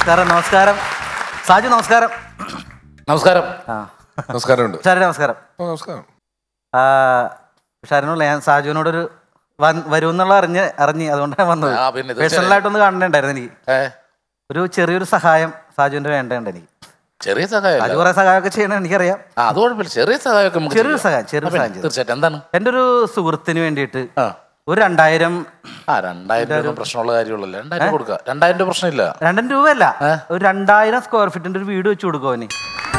നമസ്കാരം നമസ്കാരം സാജു നമസ്കാരം നമസ്കാരം ആ നമസ്കാരമുണ്ട് ഉഷാരി നമസ്കാരം ഓ, നമസ്കാരം ആ, ഉഷാരിനുള്ള ഞാൻ സാജുവിനോടൊരു വൻ- വരുമെന്നുള്ള അറിഞ്ഞ് അറിഞ്ഞ് അതുകൊണ്ടാണ് വന്നത് ആ, പിന്നെ തീർച്ചയായും. പേഴ്സണലായിട്ടൊന്ന് കാണണ്ടായിരുന്നു എനിക്ക് ഏ ഒരു ചെറിയൊരു സഹായം സാജുവിന്റെ വേണ്ടതുണ്ട് എനിക്ക് ചെറിയ സഹായം സാജു കുറെ സഹായമൊക്കെ ചെയ്യണം എനിക്കറിയാം ആ അത് കുഴപ്പമില്ല ചെറിയ സഹായമൊക്കെ നമുക്ക് ചെറിയൊരു ചെയ്യാം. സഹായം ചെറിയൊരു ആ, പിന്നെ, സഹായം ചെയ്തു. തീർച്ചയായിട്ടും എന്താണ് എൻ്റെ ഒരു സുഹൃത്തിന് വേണ്ടിയിട്ട് ആ ഒരു രണ്ടായിരം ആ രണ്ടായിരം രൂപ പ്രശ്നമുള്ള കാര്യമുള്ളല്ലോ രണ്ടായിരം രൂപ കൊടുക്കുക രണ്ടായിരം രൂപ പ്രശ്നമില്ല രണ്ടായിരം രൂപയല്ല ഏ? ഒരു രണ്ടായിരം സ്ക്വയർ ഫീറ്റിന്റെ ഒരു വീട് വെച്ച് കൊടുക്കും അവന്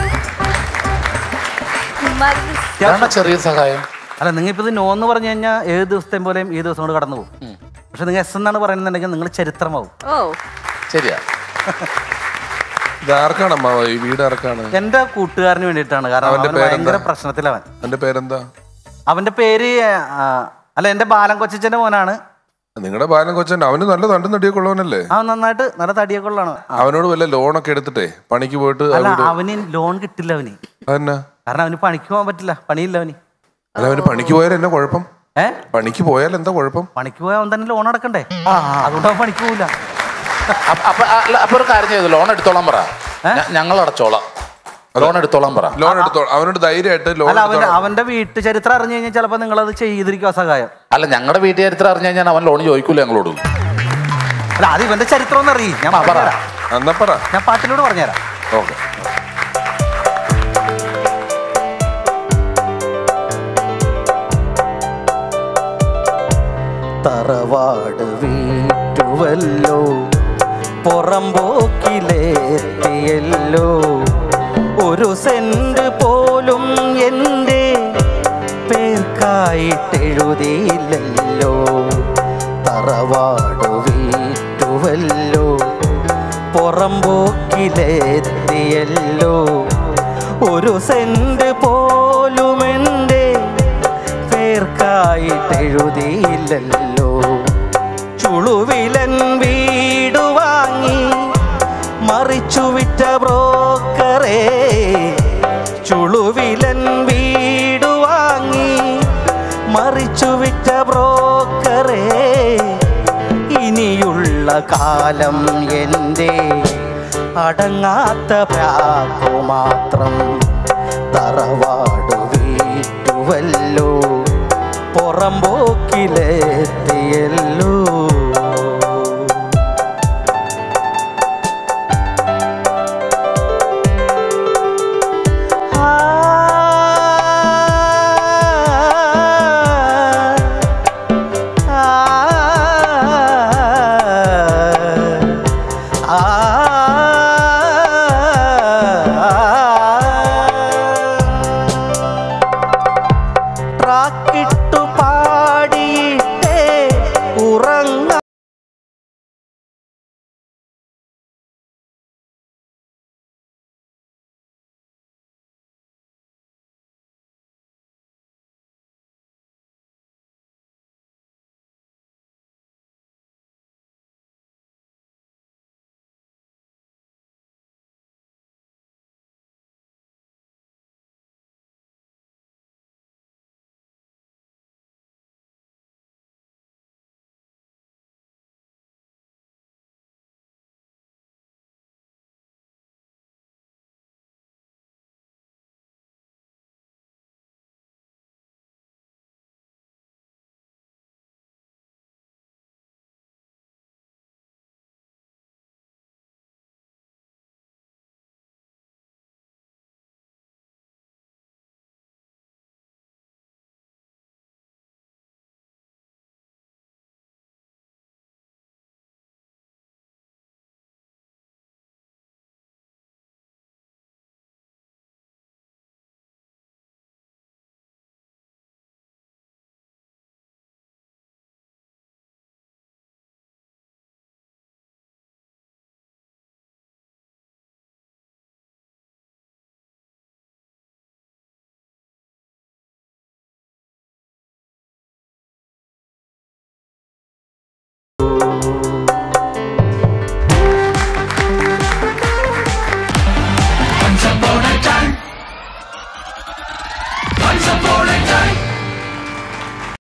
ഇതാണ് ചെറിയ സഹായം അല്ല നിങ്ങൾ ഇപ്പൊ ഇത് നോ എന്ന് പറഞ്ഞു കഴിഞ്ഞാൽ ഏത് ദിവസത്തെയും പോലെയും ഈ ദിവസം കൊണ്ട് കടന്നു പോകും പക്ഷെ നിങ്ങൾ എസ് എന്നാണ് പറയുന്നുണ്ടെങ്കിൽ നിങ്ങൾ ചരിത്രമാവും ഓ ശരിയാ ഇത് ആർക്കാണ് അമ്മാവ ഈ വീട് ആർക്കാണ് എന്റെ കൂട്ടുകാരന് വേണ്ടിയിട്ടാണ് കാരണം അവന്റെ അവൻ പേരെന്താ? ഭയങ്കര പ്രശ്നത്തിലവൻ എന്റെ പേരെന്താ അവന്റെ പേര് ആ, അല്ല എന്റെ ബാലൻ കൊച്ചച്ഛന്റെ മോനാണ് നിങ്ങളുടെ ബാലൻ കൊച്ചൻ അവന് നല്ല തണ്ടും തടിയൊക്കെ ഉള്ളവനല്ലേ അവൻ നന്നായിട്ട് നല്ല തടിയൊക്കെ ഉള്ളതാണ് അവനോട് വല്ല ലോണൊക്കെ എടുത്തിട്ടേ പണിക്ക് പോയിട്ട് ആ അല്ല വീട് അവന് ലോൺ കിട്ടില്ല അവന് അതന്നെ കാരണം അവന് പണിക്ക് പോകാൻ പറ്റില്ല പണിയില്ല അവന് അല്ല അവന് പണിക്ക് പോയാൽ എന്നാ കുഴപ്പം ഏ പണിക്ക് പോയാൽ എന്താ കുഴപ്പം പണിക്ക് പോയാൽ അവൻ തന്നെ ലോൺ അടക്കണ്ടേ അതുകൊണ്ട് അവൻ പണിക്ക് പോകില്ല അപ്പൊ അപ്പൊ- അല്ല, അപ്പൊ ഒരു കാര്യം ചെയ്തു ലോൺ എടുത്തോളാൻ പറ ഞ- ഞങ്ങൾ അടച്ചോളാം ലോൺ എടുത്തോളാൻ പറ ലോൺ എടുത്തോ അവനോട് ധൈര്യമായിട്ട് ലോൺ അല്ല അവന്റെ അവന്റെ വീട്ടു ചരിത്രം അറിഞ്ഞു കഴിഞ്ഞാൽ ചിലപ്പോൾ നിങ്ങളത് ചെയ്തിരിക്കും ആ സഹായം അല്ല ഞങ്ങളുടെ വീട്ടുകാരിത്ര ചരിത്രം അറിഞ്ഞു കഴിഞ്ഞാൽ അവൻ ലോൺ ചോദിക്കൂല ഞങ്ങളോട് അല്ല അത് ഇവന്റെ ചരിത്രം ഒന്ന് അറിയും ഞാൻ ആ, പറ. പറഞ്ഞുതരാം എന്നാ പറ ഞാൻ പാട്ടിലൂടെ പറഞ്ഞുതരാം ഓക്കെ തറവാട് വീട്ടുവല്ലോ പുറമ്പോക്കിലെത്തിയല്ലോ ഒരു സെന്റ് പോലും എൻ്റെ പേർക്കായിട്ടെഴുതിയില്ലല്ലോ തറവാട് വീട്ടുവല്ലോ പുറമ്പോക്കിലെത്തിയല്ലോ ഒരു സെന്റ് പോലും എൻ്റെ പേർക്കായിട്ടെഴുതിയില്ലല്ലോ ചുളുവിലൻ വീട് വാങ്ങി മറിച്ചു വിറ്റ ബ്രോക്കറേ ചുളുവിലൻ വീട് വാങ്ങി മറിച്ചു വിറ്റ ബ്രോക്കറേ ഇനിയുള്ള കാലം എൻ്റെ അടങ്ങാത്ത പ്രാക്കു മാത്രം തറവാട് വീട്ടുവല്ലോ പുറമ്പോക്കിലെത്തിയല്ലോ